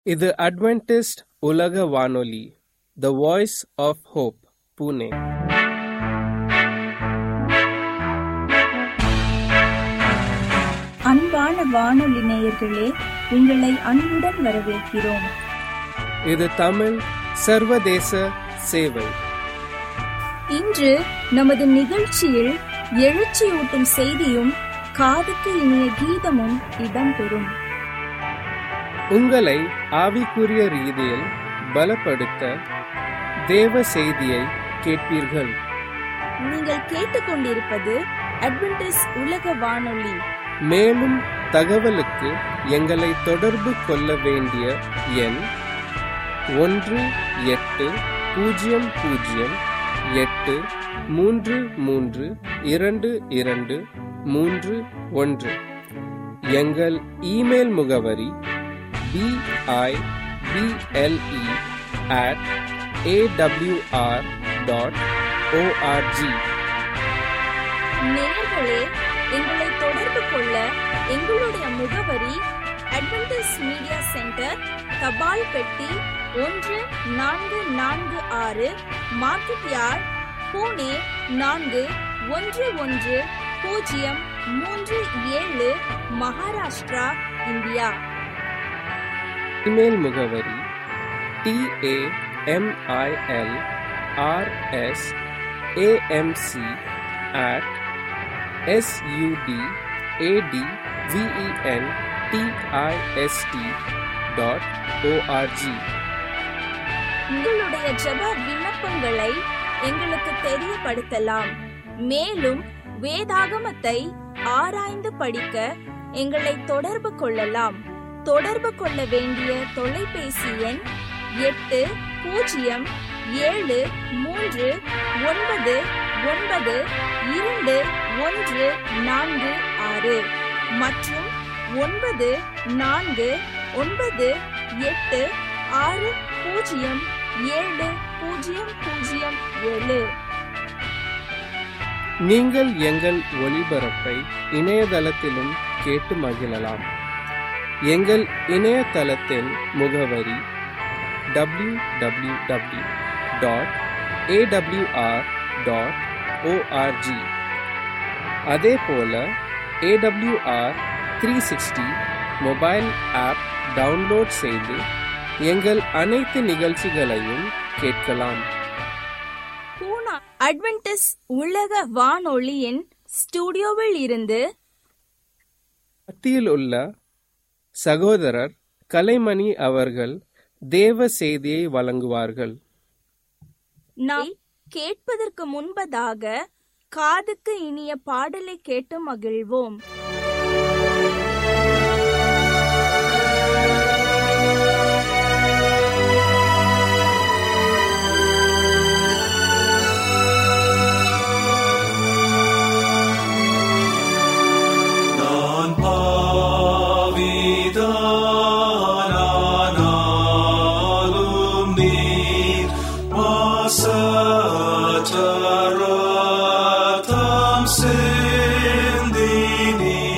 இது அட்வென்டிஸ்ட் உலக வானொலி the voice of hope Pune அன்பான வானொலி நேயர்களே உங்களை அன்புடன் வரவேற்கிறோம் இது தமிழ் சர்வதேச சேவை இன்று நமது நிகழ்ச்சியில் எழுச்சியூட்டும் செய்தியும் காதுக்கு இனிய கீதமும் இடம்பெறும் உங்களை ஆவிக்குரிய ரீதியில் பலப்படுத்த தேவ செய்தியை கேட்பீர்கள் நீங்கள் கேட்டுக்கொண்டிருப்பது அட்வென்டிஸ் உலக வானொலி மேலும் தகவலுக்கு எங்களை தொடர்பு கொள்ள வேண்டிய எண் ஒன்று எட்டு பூஜ்ஜியம் பூஜ்ஜியம் எட்டு மூன்று மூன்று இரண்டு இரண்டு மூன்று ஒன்று எங்கள் இமெயில் முகவரி பிஐபிஎல்இ அட் ஏடபிள்யூஆர் டாட் ஓஆர்ஜி நேயர்களே எங்களை தொடர்பு கொள்ள எங்களுடைய முகவரி அட்வென்டிஸ் மீடியா சென்டர் தபால் பெட்டி ஒன்று நான்கு நான்கு ஆறு மார்க்கெட் யார்ட் பூனே நான்கு ஒன்று ஒன்று பூஜ்ஜியம் மூன்று ஏழு மகாராஷ்டிரா இந்தியா இமெயில் முகவரி T A M I L R S A M C at S U D A D V E N T I S T dot O R G உங்களுடைய ஜெப விண்ணப்பங்களை எங்களுக்கு தெரியப்படுத்தலாம் மேலும் வேதாகமத்தை ஆராய்ந்து படிக்க எங்களை தொடர்பு கொள்ளலாம் தொடர்பு கொள்ள வேண்டிய தொலைபேசி எண் எட்டு பூஜ்ஜியம் ஏழு மூன்று ஒன்பது ஒன்பது இரண்டு ஒன்று நான்கு ஆறு மற்றும் ஒன்பது நான்கு ஒன்பது எட்டு ஆறு பூஜ்ஜியம் ஏழு பூஜ்ஜியம் பூஜ்ஜியம் ஏழு நீங்கள் எங்கள் ஒளிபரப்பை இணையதளத்திலும் கேட்டு மகிழலாம் எங்கள் இணையதளத்தின் முகவரி W W W dot A W R dot O R G அதே போல A W R three sixty mobile app download செய்து எங்கள் அனைத்து நிகழ்ச்சிகளையும் கேட்கலாம் பூனா அட்வென்டிஸ் உலக வானொலியின் ஸ்டுடியோவில் இருந்து மத்தியில் உள்ள சகோதரர் கலைமணி அவர்கள் தேவ செய்தியை வழங்குவார்கள் நாம் கேட்பதற்கு முன்பதாக காதுக்கு இனிய பாடலை கேட்டு மகிழ்வோம் நான் பாவிதானானாலும் நீர் வாசற்றரத்தம் சிந்தினீர்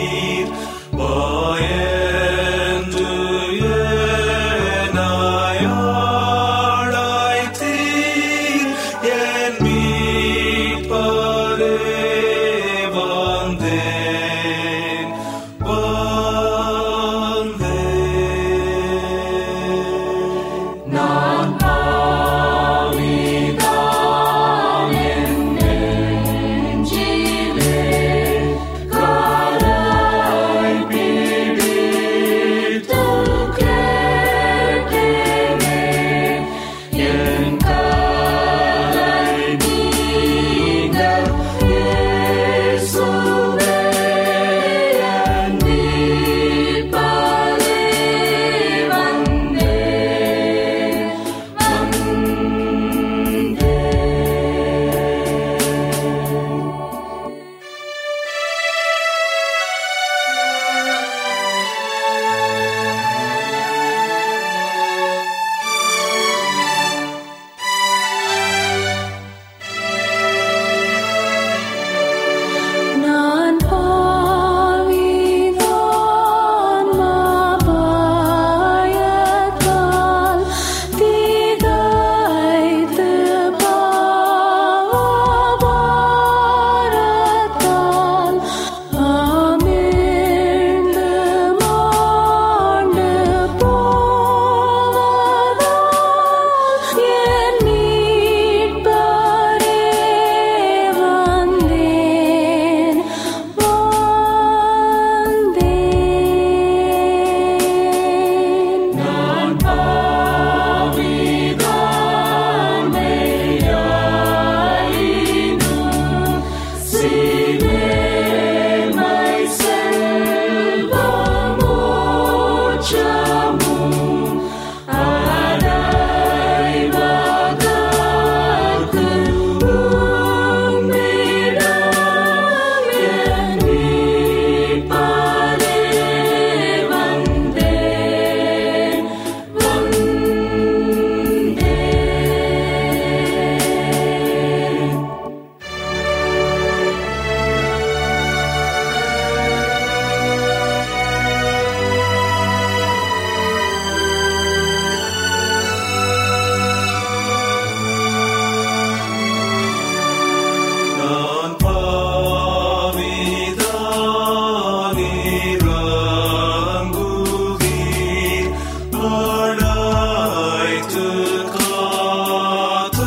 அழைத்து காத்து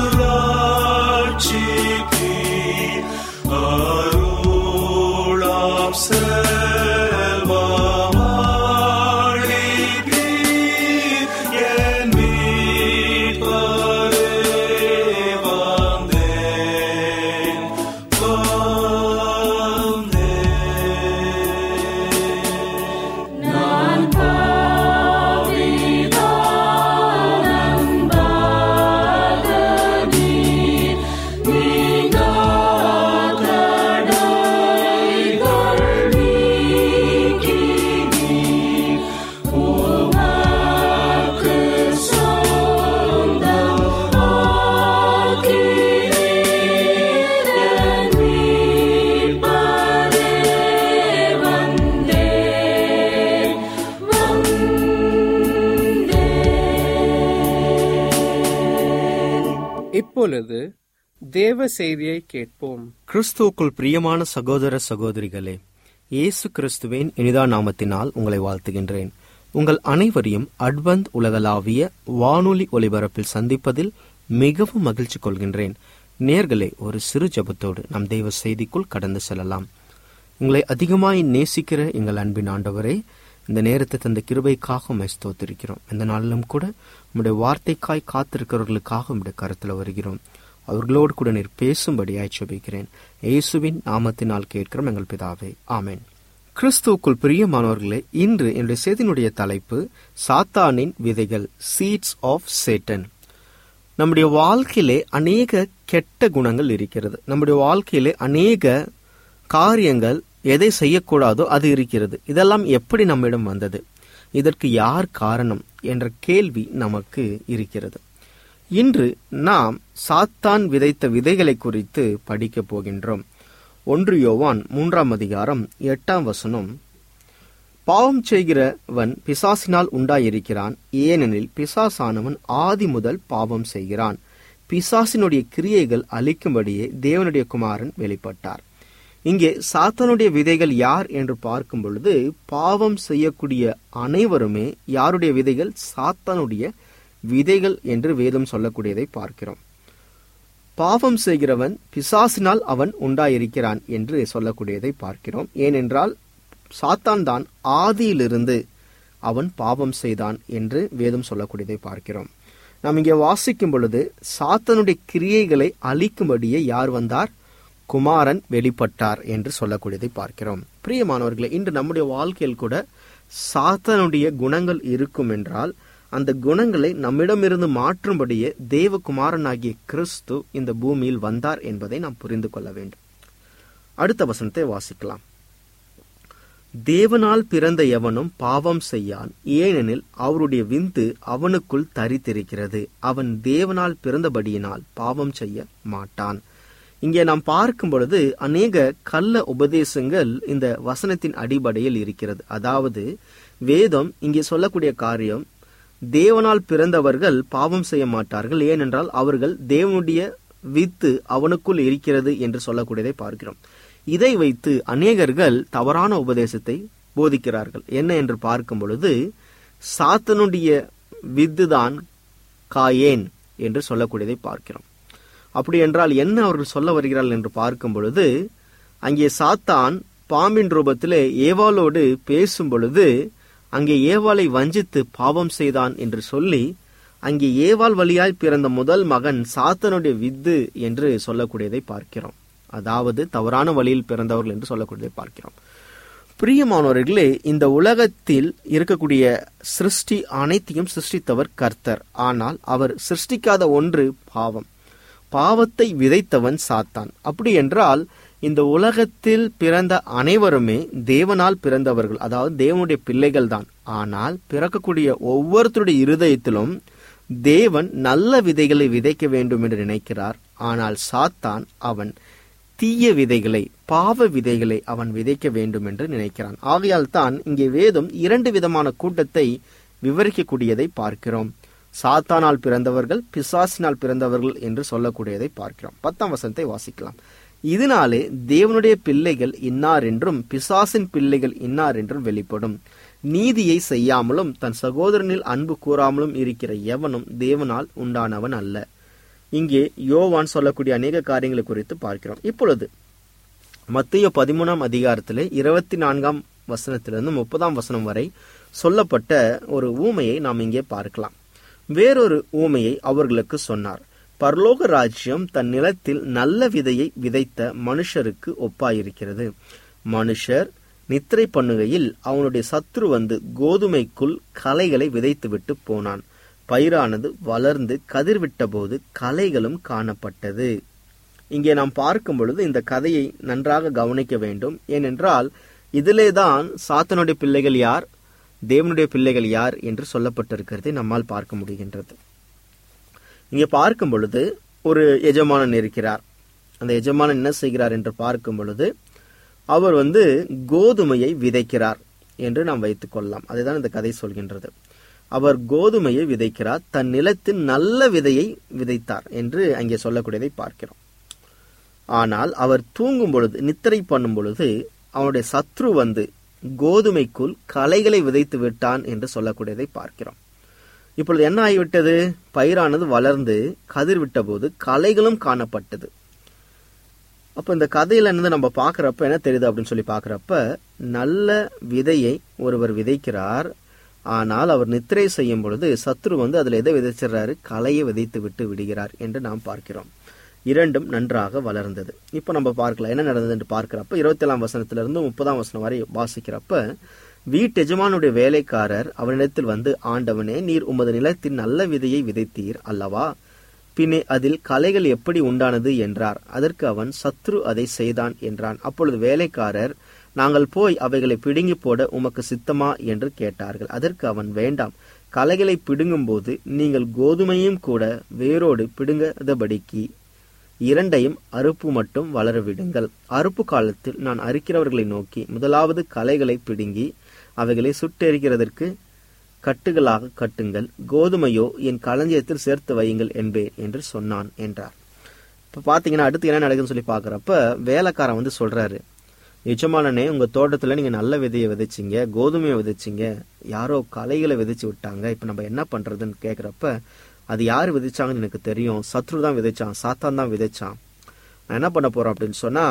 ரட்சிப்பீர். அருளாம் செல்வம் அளிப்பீர். என் மீட்பரே வந்தேன், வந்தேன். இப்பொழுது தேவ செய்தியை கேட்போம் கிறிஸ்துவுக்குள் பிரியமான சகோதர சகோதரிகளே இயேசு கிறிஸ்துவின் இனிதா நாமத்தினால் உங்களை வாழ்த்துகின்றேன் உங்கள் அனைவரையும் அட்வந்த் உலகளாவிய வானொலி ஒலிபரப்பில் சந்திப்பதில் மிகவும் மகிழ்ச்சி கொள்கின்றேன் நேர்களே ஒரு சிறு ஜெபத்தோடு நம் தெய்வ செய்திக்குள் கடந்து செல்லலாம் உங்களை அதிகமாய் நேசிக்கிற எங்கள் அன்பின் ஆண்டவரே இந்த நேரத்தை தந்த கிருபைக்காக உம்மை ஸ்தோத்திருக்கிறோம் இந்த நாளிலும் கூட உம்முடைய வார்த்தைக்காய் காத்திருக்கிறவர்களுக்காக உம்முடைய கருத்தில் வருகிறோம் அவர்களோடு கூட நீர் பேசும்படியாய் செபிக்கிறேன் இயேசுவின் நாமத்தினால் கேட்கிறோம் எங்கள் பிதாவே ஆமென் கிறிஸ்துவுக்குள் பிரியமானவர்களே இன்று என்னுடைய செய்தியினுடைய தலைப்பு சாத்தானின் விதைகள் சீட்ஸ் ஆஃப் சேட்டன் நம்முடைய வாழ்க்கையிலே அநேக கெட்ட குணங்கள் இருக்கிறது நம்முடைய வாழ்க்கையிலே அநேக காரியங்கள் எதை செய்யக்கூடாதோ அது இருக்கிறது இதெல்லாம் எப்படி நம்மிடம் வந்தது இதற்கு யார் காரணம் என்ற கேள்வி நமக்கு இருக்கிறது இன்று நாம் சாத்தான் விதைத்த விதைகளை குறித்து படிக்கப் போகின்றோம் ஒன்று யோவான் மூன்றாம் அதிகாரம் எட்டாம் வசனம் பாவம் செய்கிறவன் பிசாசினால் உண்டாயிருக்கிறான் ஏனெனில் பிசாசானவன் ஆதி முதல் பாவம் செய்கிறான் பிசாசினுடைய கிரியைகள் அழிக்கும்படியே தேவனுடைய குமாரன் வெளிப்பட்டார் இங்கே சாத்தானுடைய விதைகள் யார் என்று பார்க்கும் பொழுது பாவம் செய்யக்கூடிய அனைவருமே யாருடைய விதைகள் சாத்தானுடைய விதைகள் என்று வேதம் சொல்லக்கூடியதை பார்க்கிறோம் பாவம் செய்கிறவன் பிசாசினால் அவன் உண்டாயிருக்கிறான் என்று சொல்லக்கூடியதை பார்க்கிறோம் ஏனென்றால் சாத்தான் தான் ஆதியிலிருந்து அவன் பாவம் செய்தான் என்று வேதம் சொல்லக்கூடியதை பார்க்கிறோம் நாம் இங்கே வாசிக்கும் பொழுது சாத்தனுடைய கிரியைகளை அழிக்கும்படியே யார் வந்தார் குமாரன் வெளிப்பட்டார் என்று சொல்லக்கூடியதை பார்க்கிறோம் பிரியமானவர்களே இன்று நம்முடைய வாழ்க்கையில் கூட சாத்தனுடைய குணங்கள் இருக்கும் என்றால் அந்த குணங்களை நம்மிடமிருந்து மாற்றும்படியே தேவகுமாரனாகிய கிறிஸ்து இந்த பூமியில் வந்தார் என்பதை நாம் புரிந்து கொள்ள வேண்டும் அடுத்த வசனத்தை வாசிக்கலாம் தேவனால் பிறந்த எவனும் பாவம் செய்யான் ஏனெனில் அவருடைய விந்து அவனுக்குள் தரித்திருக்கிறது அவன் தேவனால் பிறந்தபடியினால் பாவம் செய்ய மாட்டான் இங்கே நாம் பார்க்கும் பொழுது அநேக கள்ள உபதேசங்கள் இந்த வசனத்தின் அடிப்படையில் இருக்கிறது அதாவது வேதம் இங்கே சொல்லக்கூடிய காரியம் தேவனால் பிறந்தவர்கள் பாவம் செய்ய மாட்டார்கள் ஏனென்றால் அவர்கள் தேவனுடைய வித்து அவனுக்குள் இருக்கிறது என்று சொல்லக்கூடியதை பார்க்கிறோம் இதை வைத்து அநேகர்கள் தவறான உபதேசத்தை போதிக்கிறார்கள் என்ன என்று பார்க்கும் பொழுது சாத்தனுடைய வித்துதான் காயேன் என்று சொல்லக்கூடியதை பார்க்கிறோம் அப்படி என்றால் என்ன அவர்கள் சொல்ல வருகிறார்கள் என்று பார்க்கும் பொழுது அங்கே சாத்தான் பாம்பின் ரூபத்திலே ஏவாளோடு பேசும் பொழுது அங்கே ஏவாளை வஞ்சித்து பாவம் செய்தான் என்று சொல்லி அங்கே ஏவாள் வழியாய் பிறந்த முதல் மகன் சாத்தனுடைய வித்து என்று சொல்லக்கூடியதை பார்க்கிறோம் அதாவது தவறான வழியில் பிறந்தவர்கள் என்று சொல்லக்கூடியதை பார்க்கிறோம் பிரியமானவர்களே இந்த உலகத்தில் இருக்கக்கூடிய சிருஷ்டி அனைத்தையும் சிருஷ்டித்தவர் கர்த்தர் ஆனால் அவர் சிருஷ்டிக்காத ஒன்று பாவம் பாவத்தை விதைத்தவன் சாத்தான் அப்படி என்றால் இந்த உலகத்தில் பிறந்த அனைவருமே தேவனால் பிறந்தவர்கள் அதாவது தேவனுடைய பிள்ளைகள் தான் ஆனால் பிறக்கக்கூடிய ஒவ்வொருத்தருடைய இருதயத்திலும் தேவன் நல்ல விதைகளை விதைக்க வேண்டும் என்று நினைக்கிறார் ஆனால் சாத்தான் அவன் தீய விதைகளை பாவ விதைகளை அவன் விதைக்க வேண்டும் என்று நினைக்கிறான் ஆகையால் தான் இங்கே வேதம் இரண்டு விதமான கூட்டத்தை விவரிக்கக்கூடியதை பார்க்கிறோம் சாத்தானால் பிறந்தவர்கள் பிசாசினால் பிறந்தவர்கள் என்று சொல்லக்கூடியதை பார்க்கிறோம் பத்தாம் வசனத்தை வாசிக்கலாம் இதனாலே தேவனுடைய பிள்ளைகள் இன்னார் என்றும் பிசாசின் பிள்ளைகள் இன்னார் என்றும் வெளிப்படும் நீதியை செய்யாமலும் தன் சகோதரனில் அன்பு கூறாமலும் இருக்கிற எவனும் தேவனால் உண்டானவன் அல்ல இங்கே யோவான் சொல்லக்கூடிய அநேக காரியங்களை குறித்து பார்க்கிறோம் இப்பொழுது மத்திய பதிமூணாம் அதிகாரத்திலே இருபத்தி நான்காம் வசனத்திலிருந்து முப்பதாம் வசனம் வரை சொல்லப்பட்ட ஒரு ஊமையை நாம் இங்கே பார்க்கலாம் வேறொரு ஊமையை அவர்களுக்கு சொன்னார் பரலோக ராஜ்யம் தன் நிலத்தில் நல்ல விதையை விதைத்த மனுஷருக்கு ஒப்பாயிருக்கிறது மனுஷர் நித்திரை பண்ணுகையில் அவனுடைய சத்ரு வந்து கோதுமைக்குள் களைகளை விதைத்துவிட்டு போனான் பயிரானது வளர்ந்து கதிர்விட்டபோது களைகளும் காணப்பட்டது இங்கே நாம் பார்க்கும் பொழுது இந்த கதையை நன்றாக கவனிக்க வேண்டும் ஏனென்றால் இதிலேதான் சாத்தனுடைய பிள்ளைகள் யார் தேவனுடைய பிள்ளைகள் யார் என்று சொல்லப்பட்டிருக்கிறதை நம்மால் பார்க்க முடிகின்றது இங்கே பார்க்கும் பொழுது ஒரு எஜமானன் இருக்கிறார் அந்த எஜமானன் என்ன செய்கிறார் என்று பார்க்கும் பொழுது அவர் வந்து கோதுமையை விதைக்கிறார் என்று நாம் வைத்துக் கொள்ளலாம் அதுதான் இந்த கதை சொல்கின்றது அவர் கோதுமையை விதைக்கிறார் தன் நிலத்தின் நல்ல விதையை விதைத்தார் என்று அங்கே சொல்லக்கூடியதை பார்க்கிறோம் ஆனால் அவர் தூங்கும் பொழுது நித்திரை பண்ணும் பொழுது அவனுடைய சத்ரு வந்து கோதுமைக்குள் களைகளை விதைத்து விட்டான் என்று சொல்லக்கூடியதை பார்க்கிறோம் இப்பொழுது என்ன ஆகிவிட்டது பயிரானது வளர்ந்து கதிர் விட்ட போது களைகளும் காணப்பட்டது அப்ப இந்த கதையில இருந்து நம்ம பாக்குறப்ப என்ன தெரியுது அப்படின்னு சொல்லி பாக்குறப்ப நல்ல விதையை ஒருவர் விதைக்கிறார் ஆனால் அவர் நித்திரை செய்யும் பொழுது சத்ரு வந்து அதுல எதை விதைச்சிடுறாரு களையை விதைத்து விட்டு விடுகிறார் என்று நாம் பார்க்கிறோம் இரண்டும் நன்றாக வளர்ந்தது இப்போ நம்ம பார்க்கலாம் என்ன நடந்தது என்று பார்க்கிறப்ப இருபத்தி ஏழாம் வசனத்திலிருந்து முப்பதாம் வசனம் வரை வாசிக்கிறப்ப வீட்டு எஜமானுடைய வேலைக்காரர் அவனிடத்தில் வந்து ஆண்டவனே நீர் உமது நிலத்தின் நல்ல விதையை விதைத்தீர் அல்லவா பின்னே அதில் கலைகள் எப்படி உண்டானது என்றார் அதற்கு அவன் சத்ரு அதை செய்தான் என்றான் அப்பொழுது வேலைக்காரர் நாங்கள் போய் அவைகளை பிடுங்கி போட உமக்கு சித்தமா என்று கேட்டார்கள் அதற்கு அவன் வேண்டாம் கலைகளை பிடுங்கும்போது நீங்கள் கோதுமையும் கூட வேரோடு பிடுங்காதபடிக்கு இரண்டையும் அறுப்பு மட்டும் வளர விடுங்கள் அறுப்பு காலத்தில் நான் அறுக்கிறவர்களை நோக்கி முதலாவது கலைகளை பிடுங்கி அவைகளை சுட்டெரிக்கிறதற்கு கட்டுகளாக கட்டுங்கள் கோதுமையோ என் களஞ்சியத்தில் சேர்த்து வையுங்கள் என்பேன் என்று சொன்னான் என்றார் இப்ப பாத்தீங்கன்னா அடுத்து என்ன நடக்குதுன்னு சொல்லி பாக்குறப்ப வேலைக்காரன் வந்து சொல்றாரு எஜமானனே உங்க தோட்டத்துல நீங்க நல்ல விதையை விதைச்சிங்க கோதுமையை விதைச்சிங்க யாரோ களைகளை விதைச்சு விட்டாங்க இப்ப நம்ம என்ன பண்றதுன்னு கேக்குறப்ப அது யார் விதைச்சாங்கன்னு எனக்கு தெரியும் சத்ரு தான் விதைச்சான் சாத்தான் தான் விதைச்சான் நான் என்ன பண்ண போறோம் அப்படின்னு சொன்னா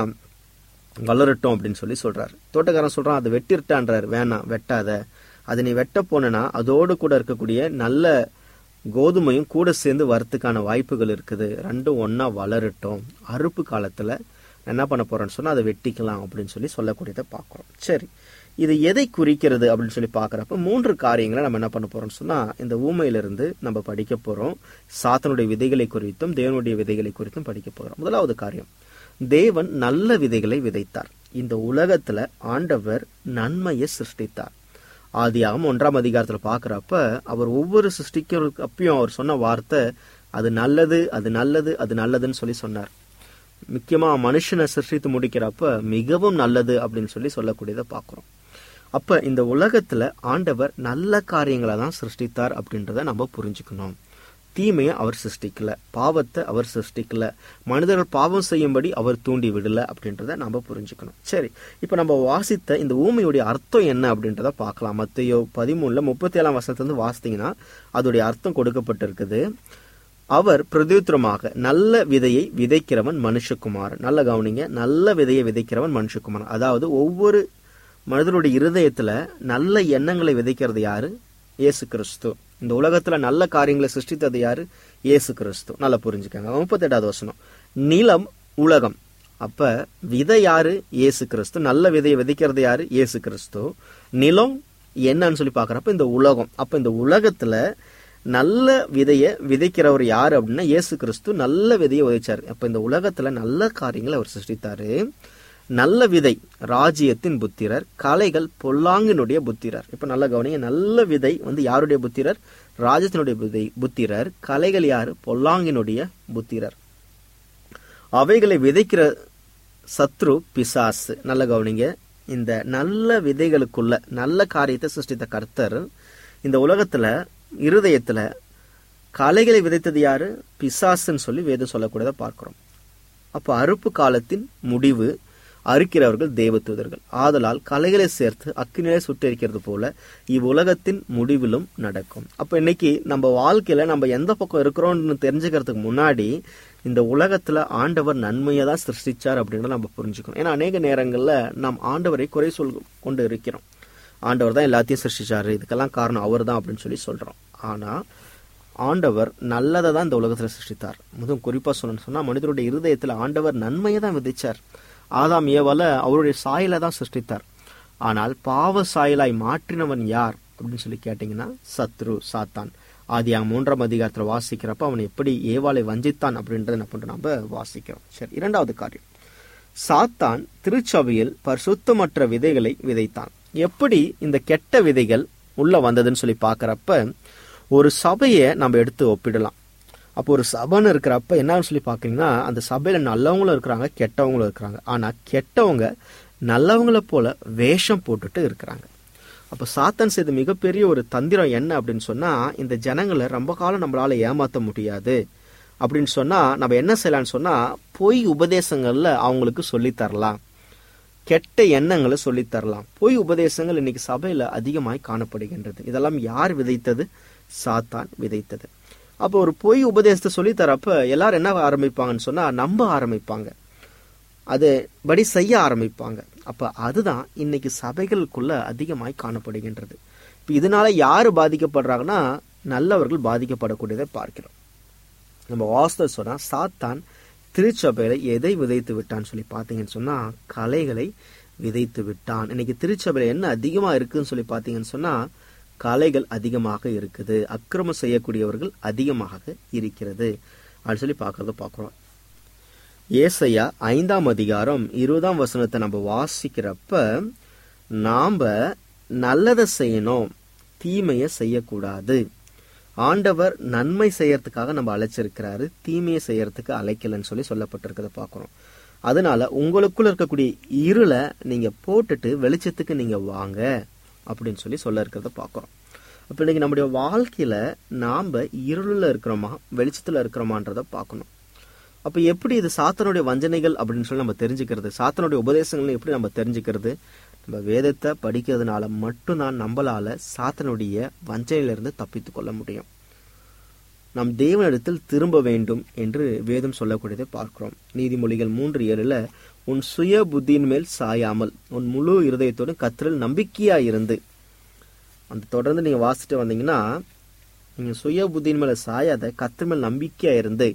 வளரட்டும் அப்படின்னு சொல்லி சொல்றாரு தோட்டக்காரன் சொல்றான் அதை வெட்டிருட்டான்றாரு வேணாம் வெட்டாத அது நீ வெட்ட போனனா அதோடு கூட இருக்கக்கூடிய நல்ல கோதுமையும் கூட சேர்ந்து வரத்துக்கான வாய்ப்புகள் இருக்குது ரெண்டும் ஒண்ணா வளரட்டும் அறுப்பு காலத்துல நான் என்ன பண்ண போறேன்னு சொன்னா அதை வெட்டிக்கலாம் அப்படின்னு சொல்லி சொல்லக்கூடியதை பார்க்கிறோம் சரி இது எதை குறிக்கிறது அப்படின்னு சொல்லி பார்க்கறப்ப மூன்று காரியங்களை நம்ம என்ன பண்ண போறோம்னு சொன்னா இந்த ஊமையிலிருந்து நம்ம படிக்க போறோம் சாத்தனுடைய விதைகளை குறித்தும் தேவனுடைய விதைகளை குறித்தும் படிக்க போறோம் முதலாவது காரியம் தேவன் நல்ல விதைகளை விதைத்தார் இந்த உலகத்துல ஆண்டவர் நன்மையை சிருஷ்டித்தார் ஆதியாகம் ஒன்றாம் அதிகாரத்துல பாக்குறப்ப அவர் ஒவ்வொரு சிருஷ்டிக்கிறதுக்கு அப்பயும் அவர் சொன்ன வார்த்தை அது நல்லது அது நல்லது அது நல்லதுன்னு சொல்லி சொன்னார் முக்கியமா மனுஷனை சிருஷ்டித்து முடிக்கிறப்ப மிகவும் நல்லது அப்படின்னு சொல்லி சொல்லக்கூடியதை பார்க்கிறோம் அப்ப இந்த உலகத்துல ஆண்டவர் நல்ல காரியங்களை தான் சிருஷ்டித்தார் அப்படின்றத நம்ம புரிஞ்சுக்கணும் தீமையை அவர் சிருஷ்டிக்கல பாவத்தை அவர் சிருஷ்டிக்கல மனிதர்கள் பாவம் செய்யும்படி அவர் தூண்டி விடல அப்படின்றத நம்ம புரிஞ்சுக்கணும் சரி இப்ப நம்ம வாசித்த இந்த ஊமையுடைய அர்த்தம் என்ன அப்படின்றத பார்க்கலாம் மத்தையோ பதிமூணுல முப்பத்தி ஏழாம் வருஷத்துல வாசித்தீங்கன்னா அதோடைய அர்த்தம் கொடுக்கப்பட்டிருக்குது அவர் பிரதியுத்தரமாக நல்ல விதையை விதைக்கிறவன் மனுஷகுமாரன் நல்ல கவனிங்க நல்ல விதையை விதைக்கிறவன் மனுஷகுமாரன் அதாவது ஒவ்வொரு மனிதனுடைய இருதயத்துல நல்ல எண்ணங்களை விதைக்கிறது யாரு இயேசு கிறிஸ்து இந்த உலகத்துல நல்ல காரியங்களை சிருஷ்டித்தது யாரு இயேசு கிறிஸ்து நல்லா புரிஞ்சுக்கங்க முப்பத்தெட்டாவது வசனம் நிலம் உலகம் அப்ப விதை யாரு இயேசு கிறிஸ்து நல்ல விதையை விதைக்கிறது யாரு இயேசு கிறிஸ்து நிலம் என்னன்னு சொல்லி பாக்குறப்ப இந்த உலகம் அப்ப இந்த உலகத்துல நல்ல விதைய விதைக்கிறவர் யாரு அப்படின்னா இயேசு கிறிஸ்து நல்ல விதையை விதைச்சாரு அப்ப இந்த உலகத்துல நல்ல காரியங்களை அவர் சிருஷ்டித்தாரு நல்ல விதை ராஜ்யத்தின் புத்திரர் கலைகள் பொல்லாங்கினுடைய புத்திரர் இப்ப நல்ல கவனிங்க நல்ல விதை வந்து யாருடைய புத்திரர் ராஜ்யத்தினுடைய விதை புத்திரர் கலைகள் யாரு பொல்லாங்கினுடைய புத்திரர் அவைகளை விதைக்கிற சத்ரு பிசாசு நல்ல கவனிங்க இந்த நல்ல விதைகளுக்குள்ள நல்ல காரியத்தை சிருஷ்டித்த கர்த்தர் இந்த உலகத்துல இருதயத்துல கலைகளை விதைத்தது யாரு பிசாசுன்னு சொல்லி வேதம் சொல்லக்கூடியதை பார்க்கிறோம் அப்ப அறுப்பு காலத்தின் முடிவு அறுக்கிறவர்கள் தேவதூதர்கள் ஆதலால் கலைகளை சேர்த்து அக்கினிலே சுட்டெரிக்கிறது போல இவ்வுலகத்தின் முடிவிலும் நடக்கும் அப்ப இன்னைக்கு நம்ம வாழ்க்கையில நம்ம எந்த பக்கம் இருக்கிறோம்னு தெரிஞ்சுக்கிறதுக்கு முன்னாடி இந்த உலகத்துல ஆண்டவர் நன்மையை தான் சிருஷ்டிச்சார் அப்படின்னு நம்ம புரிஞ்சுக்கணும் ஏன்னா அநேக நேரங்கள்ல நாம் ஆண்டவரை குறை சொல் கொண்டு இருக்கிறோம் ஆண்டவர் தான் எல்லாத்தையும் சிருஷ்டிச்சாரு இதுக்கெல்லாம் காரணம் அவர் தான் அப்படின்னு சொல்லி சொல்றோம் ஆனா ஆண்டவர் நல்லதை தான் இந்த உலகத்துல சிருஷ்டித்தார் முதல் குறிப்பா சொல்லணும்னு சொன்னா மனிதருடைய இருதயத்துல ஆண்டவர் நன்மையை தான் விதைச்சார் ஆதாம் ஏவால அவருடைய சாயலை தான் சிருஷ்டித்தார் ஆனால் பாவ சாயலாய் மாற்றினவன் யார் அப்படின்னு சொல்லி கேட்டீங்கன்னா சத்ரு சாத்தான் ஆதியாக மூன்றாம் அதிகாரத்துல வாசிக்கிறப்ப அவன் எப்படி ஏவாளை வஞ்சித்தான் அப்படின்றத என்ன பண்றோம் நம்ம வாசிக்கிறோம் சரி இரண்டாவது காரியம் சாத்தான் திருச்சபையில் பரிசுத்தமற்ற விதைகளை விதைத்தான் எப்படி இந்த கெட்ட விதைகள் உள்ள வந்ததுன்னு சொல்லி பார்க்கறப்ப ஒரு சபையை நம்ம எடுத்து ஒப்பிடலாம் அப்போ ஒரு சபைன்னு இருக்கிறப்ப என்னன்னு சொல்லி பார்க்கறீங்கன்னா அந்த சபையில நல்லவங்களும் இருக்கிறாங்க கெட்டவங்களும் இருக்கிறாங்க ஆனா கெட்டவங்க நல்லவங்கள போல வேஷம் போட்டுட்டு இருக்கிறாங்க அப்போ சாத்தான் செய்த மிகப்பெரிய ஒரு தந்திரம் என்ன அப்படின்னு சொன்னா இந்த ஜனங்களை ரொம்ப காலம் நம்மளால ஏமாத்த முடியாது அப்படின்னு சொன்னா நம்ம என்ன செய்யலாம்னு சொன்னா பொய் உபதேசங்கள்ல அவங்களுக்கு சொல்லித் தரலாம் கெட்ட எண்ணங்களை சொல்லித் தரலாம் பொய் உபதேசங்கள் இன்னைக்கு சபையில அதிகமாய் காணப்படுகின்றது இதெல்லாம் யார் விதைத்தது சாத்தான் விதைத்தது அப்போ ஒரு பொய் உபதேசத்தை சொல்லித் தரப்ப எல்லாரும் என்ன ஆரம்பிப்பாங்கன்னு சொன்னா நம்ப ஆரம்பிப்பாங்க அது படி செய்ய ஆரம்பிப்பாங்க அப்ப அதுதான் இன்னைக்கு சபைகளுக்குள்ள அதிகமாய் காணப்படுகின்றது இப்ப இதனால யாரு பாதிக்கப்படுறாங்கன்னா நல்லவர்கள் பாதிக்கப்படக்கூடியதை பார்க்கிறோம் நம்ம வாஸ்தவ சொன்னா சாத்தான் திருச்சபையில எதை விதைத்து விட்டான்னு சொல்லி பார்த்தீங்கன்னு சொன்னா கலைகளை விதைத்து விட்டான் இன்னைக்கு திருச்சபையில என்ன அதிகமா இருக்குன்னு சொல்லி பார்த்தீங்கன்னு சொன்னா கலைகள் அதிகமாக இருக்குது அக்கிரமம் செய்யக்கூடியவர்கள் அதிகமாக இருக்கிறது அப்படின்னு சொல்லி பார்க்கறத பார்க்கிறோம் ஏசையா ஐந்தாம் அதிகாரம் இருபதாம் வசனத்தை நம்ம வாசிக்கிறப்ப நாம நல்லதை செய்யணும் தீமையை செய்யக்கூடாது ஆண்டவர் நன்மை செய்யறதுக்காக நம்ம அழைச்சிருக்கிறாரு தீமையை செய்யறதுக்கு அழைக்கலன்னு சொல்லி சொல்லப்பட்டிருக்கிறத பார்க்கிறோம் அதனால உங்களுக்குள்ள இருக்கக்கூடிய இருளை நீங்க போட்டுட்டு வெளிச்சத்துக்கு நீங்க வாங்க அப்படின்னு சொல்லி சொல்ல இருக்கிறத பார்க்கிறோம் அப்ப இன்னைக்கு நம்முடைய வாழ்க்கையில நாம இருளில் இருக்கிறோமா வெளிச்சத்துல இருக்கிறோமான்றத பார்க்கணும் அப்ப எப்படி இது சாத்தனுடைய வஞ்சனைகள் அப்படின்னு சொல்லி நம்ம தெரிஞ்சுக்கிறது சாத்தனுடைய உபதேசங்கள் எப்படி நம்ம தெரிஞ்சுக்கிறது நம்ம வேதத்தை படிக்கிறதுனால மட்டும்தான் நம்மளால சாத்தனுடைய வஞ்சனையிலிருந்து தப்பித்துக் கொள்ள முடியும் நாம் தேவனிடத்தில் திரும்ப வேண்டும் என்று வேதம் சொல்லக்கூடியதை பார்க்கிறோம் நீதிமொழிகள் மூன்று ஏழுல உன் சுய புத்தியின் மேல் சாயாமல் உன் முழு இருதயத்தோடு கத்திரல் நம்பிக்கையா இருந்து அந்த தொடர்ந்து நீங்க வாசிட்டு வந்தீங்கன்னா நீங்க சுய புத்தியின் மேல சாயாத கத்திர மேல் நம்பிக்கையா இருந்து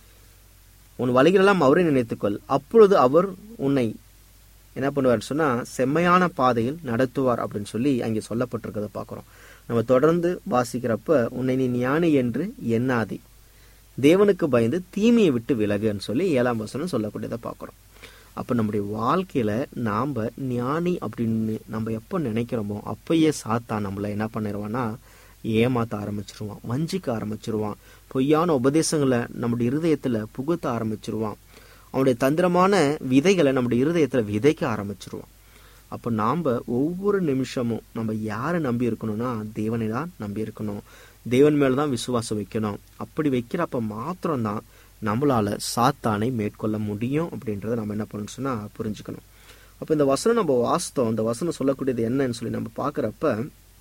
உன் வழிகளெல்லாம் அவரை நினைத்துக்கொள் அப்பொழுது அவர் உன்னை என்ன பண்ணுவார் சொன்னா செம்மையான பாதையில் நடத்துவார் அப்படின்னு சொல்லி அங்கே சொல்லப்பட்டிருக்கிறத பார்க்கிறோம் நம்ம தொடர்ந்து வாசிக்கிறப்ப உன்னை நீ ஞானி என்று எண்ணாதே தேவனுக்கு பயந்து தீமையை விட்டு விலகுன்னு சொல்லி ஏழாம் வசனம் சொல்லக்கூடியதை பார்க்கிறோம் அப்ப நம்முடைய வாழ்க்கையில நாம ஞானி அப்படின்னு நம்ம எப்போ நினைக்கிறோமோ அப்பயே சாத்தா நம்மள என்ன பண்ணிடுவான்னா ஏமாத்த ஆரம்பிச்சிருவான் வஞ்சிக்க ஆரம்பிச்சிருவான் பொய்யான உபதேசங்களை நம்முடைய இருதயத்துல புகுத்த ஆரம்பிச்சிருவான் அவனுடைய தந்திரமான விதைகளை நம்முடைய இருதயத்துல விதைக்க ஆரம்பிச்சிருவான் அப்போ நாம ஒவ்வொரு நிமிஷமும் நம்ம யாரை நம்பி இருக்கணும்னா தேவனை தான் நம்பி இருக்கணும் தேவன் மேல தான் விசுவாசம் வைக்கணும் அப்படி வைக்கிறப்ப மாத்திரம்தான் நம்மளால சாத்தானை மேற்கொள்ள முடியும் அப்படின்றத நம்ம என்ன பண்ணணும் சொன்னா புரிஞ்சுக்கணும் அப்ப இந்த வசனம் நம்ம வாஸ்தவம் இந்த வசனம் சொல்லக்கூடியது என்னன்னு சொல்லி நம்ம பாக்குறப்ப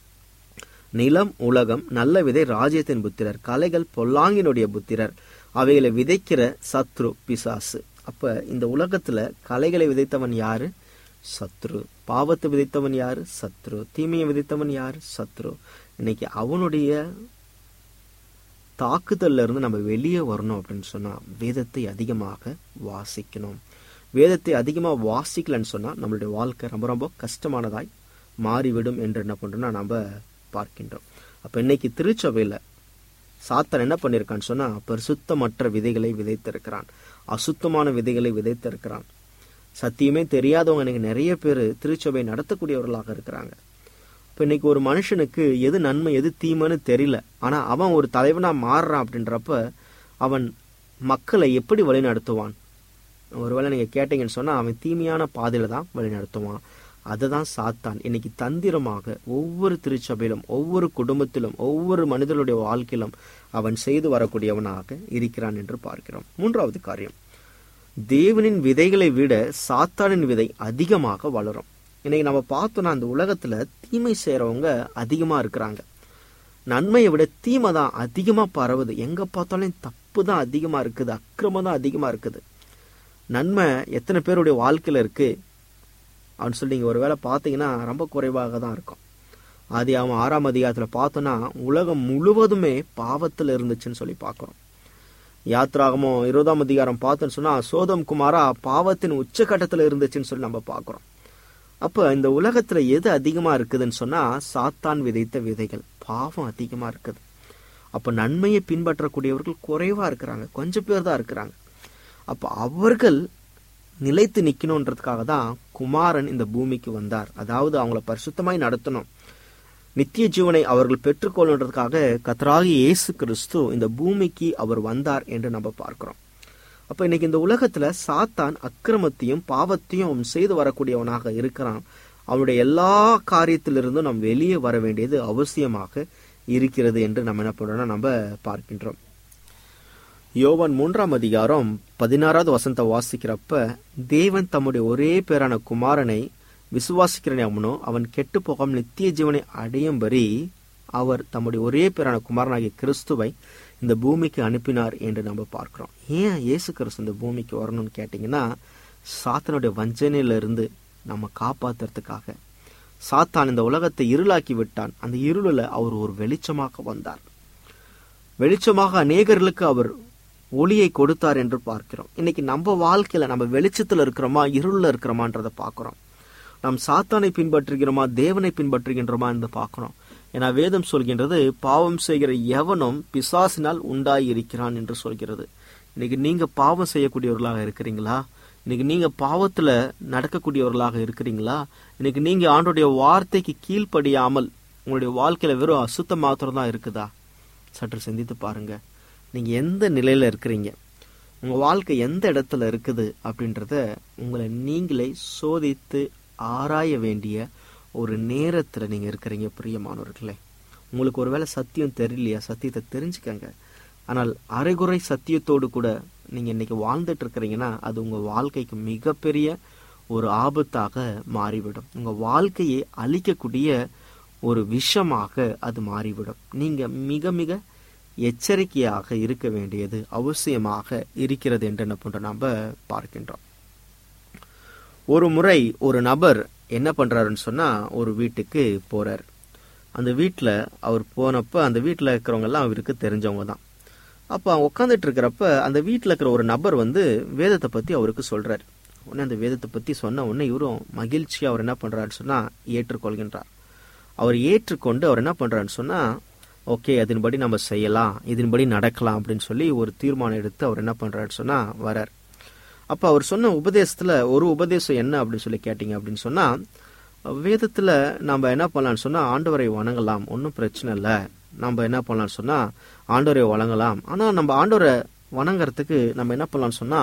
நிலம் உலகம் நல்ல விதை ராஜ்யத்தின் புத்திரர் கலைகள் பொல்லாங்கினுடைய புத்திரர் அவைகளை விதைக்கிற சத்ரு பிசாசு அப்ப இந்த உலகத்துல கலைகளை விதைத்தவன் யாரு சத்ரு பாவத்தை விதைத்தவன் யாரு சத்ரு தீமையை விதைத்தவன் யாரு சத்ரு இன்னைக்கு அவனுடைய தாக்குதல்ல இருந்து நம்ம வெளியே வரணும் அப்படின்னு சொன்னா வேதத்தை அதிகமாக வாசிக்கணும் வேதத்தை அதிகமாக வாசிக்கலன்னு சொன்னா நம்மளுடைய வாழ்க்கை ரொம்ப ரொம்ப கஷ்டமானதாய் மாறிவிடும் என்று என்ன பண்றோம்னா நம்ம பார்க்கின்றோம் அப்ப இன்னைக்கு திருச்சபையில சாத்தன் என்ன பண்ணிருக்கான்னு சொன்னா பரிசுத்தமற்ற விதைகளை விதைத்திருக்கிறான் அசுத்தமான விதைகளை விதைத்திருக்கிறான் சத்தியமே தெரியாதவங்க இன்னைக்கு நிறைய பேர் திருச்சபை நடத்தக்கூடியவர்களாக இருக்கிறாங்க இப்ப இன்னைக்கு ஒரு மனுஷனுக்கு எது நன்மை எது தீமைன்னு தெரியல ஆனா அவன் ஒரு தலைவனா மாறுறான் அப்படின்றப்ப அவன் மக்களை எப்படி வழி நடத்துவான் ஒருவேளை நீங்க கேட்டீங்கன்னு சொன்னா அவன் தீமையான பாதையில தான் வழி நடத்துவான் அதை தான் சாத்தான் இன்னைக்கு தந்திரமாக ஒவ்வொரு திருச்சபையிலும் ஒவ்வொரு குடும்பத்திலும் ஒவ்வொரு மனிதனுடைய வாழ்க்கையிலும் அவன் செய்து வரக்கூடியவனாக இருக்கிறான் என்று பார்க்கிறோம் மூன்றாவது காரியம் தேவனின் விதைகளை விட சாத்தானின் விதை அதிகமாக வளரும் இன்னைக்கு நம்ம பார்த்தோம்னா அந்த உலகத்துல தீமை செய்றவங்க அதிகமா இருக்கிறாங்க நன்மையை விட தீமை தான் அதிகமா பரவுது எங்க பார்த்தாலும் தப்பு தான் அதிகமா இருக்குது அக்கிரமம் தான் அதிகமா இருக்குது நன்மை எத்தனை பேருடைய வாழ்க்கையில இருக்கு அப்படின்னு சொல்லி நீங்க ஒருவேளை பார்த்தீங்கன்னா ரொம்ப குறைவாக தான் இருக்கும் ஆதி அவன் ஆறாம் அதிகாரத்துல பார்த்தோன்னா உலகம் முழுவதுமே பாவத்துல இருந்துச்சுன்னு சொல்லி பார்க்கிறோம் யாத்ராகமோ இருபதாம் அதிகாரம் பார்த்தோன்னு சொன்னா சோதம் குமாரா பாவத்தின் உச்சகட்டத்துல இருந்துச்சுன்னு சொல்லி நம்ம பார்க்கிறோம் அப்ப இந்த உலகத்துல எது அதிகமா இருக்குதுன்னு சொன்னா சாத்தான் விதைத்த விதைகள் பாவம் அதிகமா இருக்குது அப்ப நன்மையை பின்பற்றக்கூடியவர்கள் குறைவா இருக்கிறாங்க கொஞ்சம் பேர் தான் இருக்கிறாங்க அப்ப அவர்கள் நிலைத்து நிக்கணுன்றதுக்காக தான் குமாரன் இந்த பூமிக்கு வந்தார் அதாவது அவங்கள பரிசுத்தமாய் நடத்தணும் நித்திய ஜீவனை அவர்கள் பெற்றுக்கொள்ளுன்றதுக்காக கத்தராகி இயேசு கிறிஸ்து இந்த பூமிக்கு அவர் வந்தார் என்று நம்ம பார்க்கிறோம் அப்ப இன்னைக்கு இந்த உலகத்துல சாத்தான் அக்கிரமத்தையும் பாவத்தையும் அவன் செய்து வரக்கூடியவனாக இருக்கிறான் அவனுடைய எல்லா காரியத்திலிருந்தும் நாம் வெளியே வர வேண்டியது அவசியமாக இருக்கிறது என்று நம்ம என்ன பண்றோம்னா நம்ம பார்க்கின்றோம் யோவான் மூன்றாம் அதிகாரம் பதினாறாவது வசனத்தை வாசிக்கிறப்ப தேவன் தம்முடைய ஒரே பேரான குமாரனை விசுவாசிக்கிறனே அவனோ அவன் கெட்டு போகாமல் நித்திய ஜீவனை அடையும்படி அவர் தம்முடைய ஒரே பேரான குமாரனாகிய கிறிஸ்துவை இந்த பூமிக்கு அனுப்பினார் என்று நம்ம பார்க்கிறோம் ஏன் இயேசு கிறிஸ்து இந்த பூமிக்கு வரணும்னு கேட்டிங்கன்னா சாத்தனுடைய வஞ்சனையிலிருந்து நம்ம காப்பாத்துறதுக்காக சாத்தான் இந்த உலகத்தை இருளாக்கி விட்டான் அந்த இருளில் அவர் ஒரு வெளிச்சமாக வந்தார் வெளிச்சமாக அநேகர்களுக்கு அவர் ஒளியை கொடுத்தார் என்று பார்க்கிறோம் இன்னைக்கு நம்ம வாழ்க்கையில நம்ம வெளிச்சத்துல இருக்கிறோமா இருள்ல இருக்கிறோமான்றத பார்க்கிறோம் நாம் சாத்தானை பின்பற்றுகிறோமா தேவனை பின்பற்றுகின்றோமா என்று பார்க்கிறோம் ஏன்னா வேதம் சொல்கின்றது பாவம் செய்கிற எவனும் பிசாசினால் உண்டாகி இருக்கிறான் என்று சொல்கிறது இன்னைக்கு நீங்க பாவம் செய்யக்கூடியவர்களாக இருக்கிறீங்களா இன்னைக்கு நீங்க பாவத்துல நடக்கக்கூடியவர்களாக இருக்கிறீங்களா இன்னைக்கு நீங்க ஆண்டுடைய வார்த்தைக்கு கீழ்ப்படியாமல் உங்களுடைய வாழ்க்கையில வெறும் அசுத்த மாத்திரம் தான் இருக்குதா சற்று சிந்தித்து பாருங்க நீங்க எந்த நிலையில இருக்கிறீங்க உங்க வாழ்க்கை எந்த இடத்துல இருக்குது அப்படின்றத உங்களை நீங்களே சோதித்து ஆராய வேண்டிய ஒரு நேரத்துல நீங்க இருக்கிறீங்க பிரியமானவர்களே உங்களுக்கு ஒருவேளை சத்தியம் தெரியலையா சத்தியத்தை தெரிஞ்சுக்கங்க ஆனால் அரைகுறை சத்தியத்தோடு கூட நீங்க இன்னைக்கு வாழ்ந்துட்டு இருக்கிறீங்கன்னா அது உங்க வாழ்க்கைக்கு மிகப்பெரிய ஒரு ஆபத்தாக மாறிவிடும் உங்க வாழ்க்கையை அழிக்கக்கூடிய ஒரு விஷமாக அது மாறிவிடும் நீங்க மிக மிக எச்சரிக்கையாக இருக்க வேண்டியது அவசியமாக இருக்கிறது என்று என்ன பண்றோம் நாம பார்க்கின்றோம் ஒரு முறை ஒரு நபர் என்ன பண்றாருன்னு சொன்னா ஒரு வீட்டுக்கு போறார் அந்த வீட்டுல அவர் போனப்ப அந்த வீட்டுல இருக்கிறவங்க எல்லாம் அவருக்கு தெரிஞ்சவங்க தான் அப்ப அவங்க உட்காந்துட்டு இருக்கிறப்ப அந்த வீட்டுல இருக்கிற ஒரு நபர் வந்து வேதத்தை பத்தி அவருக்கு சொல்றாரு உடனே அந்த வேதத்தை பத்தி சொன்ன உடனே இவரும் மகிழ்ச்சியா அவர் என்ன பண்றாருன்னு சொன்னா ஏற்றுக்கொள்கின்றார் அவர் ஏற்றுக்கொண்டு அவர் என்ன பண்றாருன்னு சொன்னா ஓகே அதன்படி நம்ம செய்யலாம் இதன்படி நடக்கலாம் அப்படின்னு சொல்லி ஒரு தீர்மானம் எடுத்து அவர் என்ன பண்றாருன்னு சொன்னா வரார் அப்ப அவர் சொன்ன உபதேசத்துல ஒரு உபதேசம் என்ன அப்படின்னு சொல்லி கேட்டீங்க அப்படின்னு சொன்னா வேதத்துல நம்ம என்ன பண்ணலாம்னு சொன்னா ஆண்டவரை வணங்கலாம் ஒன்றும் பிரச்சனை இல்லை நம்ம என்ன பண்ணலாம்னு சொன்னா ஆண்டவரை வணங்கலாம் ஆனா நம்ம ஆண்டவரை வணங்குறதுக்கு நம்ம என்ன பண்ணலாம்னு சொன்னா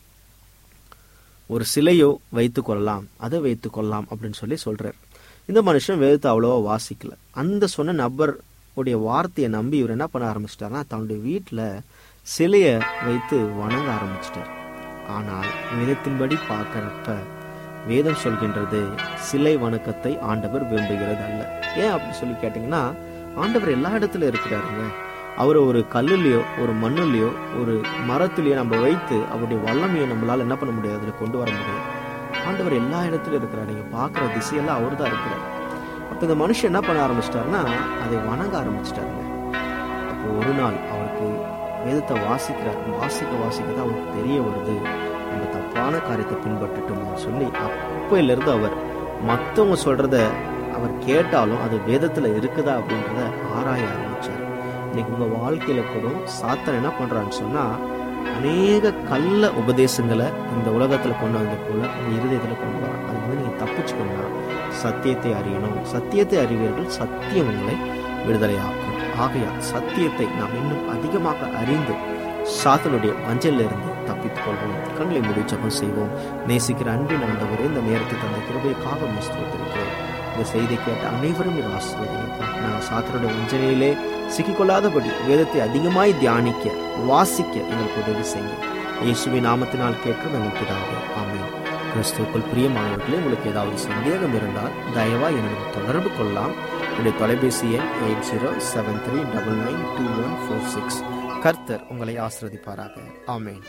ஒரு சிலையோ வைத்து கொள்ளலாம் அதை வைத்து கொள்ளலாம் அப்படின்னு சொல்லி சொல்றார் இந்த மனுஷன் வேதத்தை அவ்வளோவா வாசிக்கல அந்த சொன்ன நபர் உடைய வார்த்தையை நம்பி இவர் என்ன பண்ண ஆரம்பிச்சிட்டாருன்னா தன்னுடைய வீட்டில் சிலையை வைத்து வணங்க ஆரம்பிச்சிட்டார் ஆனால் வேதத்தின்படி பார்க்கறப்ப வேதம் சொல்கின்றது சிலை வணக்கத்தை ஆண்டவர் விரும்புகிறது அல்ல ஏன் அப்படி சொல்லி கேட்டிங்கன்னா ஆண்டவர் எல்லா இடத்துல இருக்கிறாருங்க அவர் ஒரு கல்லுலயோ ஒரு மண்ணுலயோ ஒரு மரத்துலயோ நம்ம வைத்து அவருடைய வல்லமையை நம்மளால என்ன பண்ண முடியாது அதுல கொண்டு வர முடியாது ஆண்டவர் எல்லா இடத்துலயும் இருக்கிறார் நீங்க பாக்குற திசையெல்லாம் அவர் தான் இருக்கிறார் அப்ப இந்த மனுஷன் என்ன பண்ண ஆரம்பிச்சிட்டாருன்னா அதை வணங்க ஆரம்பிச்சிட்டாருங்க அப்போ ஒரு நாள் அவருக்கு வேதத்தை வாசிக்கிறார் வாசிக்க வாசிக்க தான் அவருக்கு தெரிய வருது நம்ம தப்பான காரியத்தை பின்பற்றிட்டோம்னு சொல்லி அப்பையில இருந்து அவர் மத்தவங்க சொல்றத அவர் கேட்டாலும் அது வேதத்துல இருக்குதா அப்படின்றத ஆராய ஆரம்பிச்சார் இன்னைக்கு உங்க வாழ்க்கையில கூட சாத்தன் என்ன பண்றான்னு சொன்னா அநேக கள்ள உபதேசங்களை இந்த உலகத்துல கொண்டு வந்த போல உங்க இருதயத்துல கொண்டு வரான் அது வந்து நீங்க தப்பிச்சுக்கணும்னா சத்தியத்தை அறியணும் சத்தியத்தை அறிவீர்கள் சத்தியம் உங்களை விடுதலையாக்கும் ஆகையால் சத்தியத்தை நாம் இன்னும் அதிகமாக அறிந்து சாத்தனுடைய மஞ்சள்ல இருந்து தப்பித்துக் கொள்வோம் கண்களை மூடி ஜெபம் செய்வோம் நேசிக்கிற அன்பின் ஆண்டவரே இந்த நேரத்தை தந்த கிருபைக்காக முஸ்திருக்கிறோம் இந்த செய்தி கேட்ட அனைவரும் இது ஆசிரியப்பா நாங்கள் சாத்தனுடைய வஞ்சனையிலே சிக்கிக்கொள்ளாதபடி வேதத்தை அதிகமாய் தியானிக்க வாசிக்க எங்களுக்கு உதவி செய்யும் இயேசுவின் நாமத்தினால் கேட்கும் எங்கள் பிதாவே ஆமென் கிறிஸ்துவுக்குள் பிரியமானவர்களே உங்களுக்கு ஏதாவது சந்தேகம் இருந்தால் தயவாக என்னிடம் தொடர்பு கொள்ளலாம் என்னுடைய தொலைபேசி எண் eight zero seven three double nine two one four six கர்த்தர் உங்களை ஆசிரதிப்பாராக ஆமென்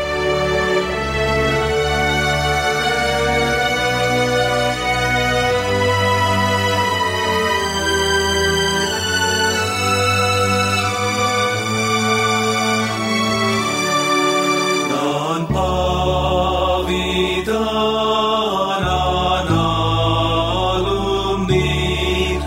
நான் பாவிதானானாலும் நீர்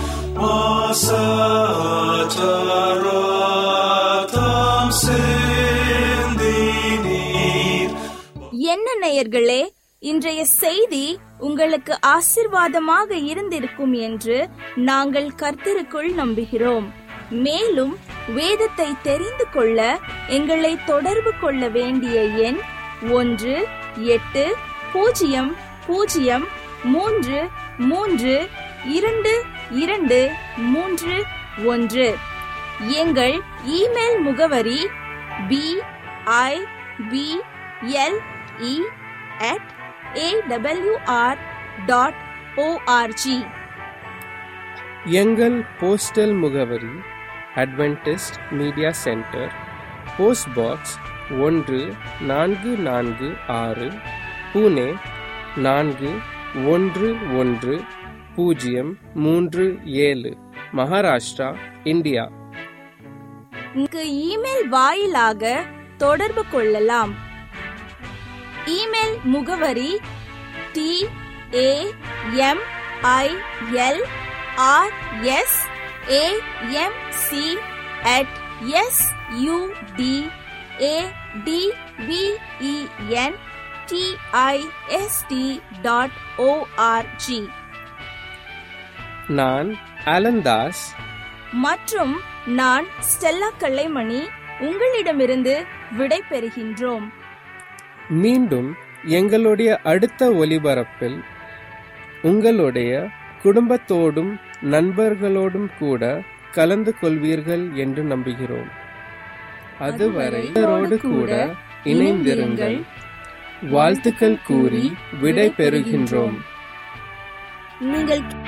மாசற்றரத்தம் சிந்தி நீர் என்ன நேயர்களே இன்றைய செய்தி உங்களுக்கு ஆசிர்வாதமாக இருந்திருக்கும் என்று நாங்கள் கர்த்தருக்குள் நம்புகிறோம் மேலும் வேதத்தை தெரிந்து கொள்ள எங்களை தொடர்பு கொள்ள வேண்டிய எண் ஒன்று எட்டு பூஜ்ஜியம் பூஜ்ஜியம் மூன்று மூன்று இரண்டு இரண்டு மூன்று ஒன்று எங்கள் இமெயில் முகவரி P I P L E at AWR dot O R G எங்கள் போஸ்டல் முகவரி Adventist media centre post box ஒன்று நான்கு நான்கு ஆறு புனே நான்கு ஒன்று ஒன்று பூஜ்ஜியம் மூன்று ஏழு மகாராஷ்டிரா இந்தியா இங்கு இமெயில் வாயிலாக தொடர்பு கொள்ளலாம் இமெயில் முகவரி T A M I L R S A M C at S U D A D V E N T I S T dot O R G நான் அலந்தாஸ் மற்றும் நான் ஸ்டெல்லா கல்லைமணி உங்களிடமிருந்து விடை பெறுகின்றோம் மீண்டும் எங்களுடைய அடுத்த ஒலிபரப்பில் உங்களுடைய குடும்பத்தோடும் நண்பர்களோடும் கூட கலந்து கொள்வீர்கள் என்று நம்புகிறோம் அதுவரை இவரோடு கூட இணைந்திருங்கள் வாழ்த்துக்கள் கூறி விடை பெறுகின்றோம் நீங்கள்